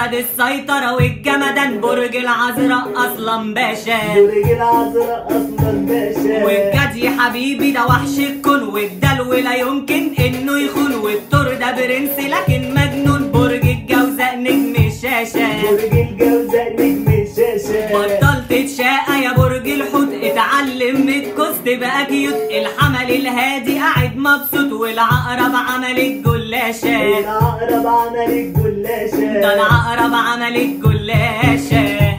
خد السيطرة والجمدان برج العذراء اصلا باشا برج العذراء اصلا باشا والجدي حبيبي ده وحش الكون والدلو لا يمكن انه يخون والدور ده برنس لكن مجنون برج الجوزاء نجم الشاشة برج الجوزاء نجم الشاشة بطلت تشاقى يا برج الحوت اتعلم من الكوس تبقى كيوت الحمل الهادي قاعد مبسوط والعقرب عمل الجلاشة العقرب عمل الجلاشة ده العقرب عمل الجلاشة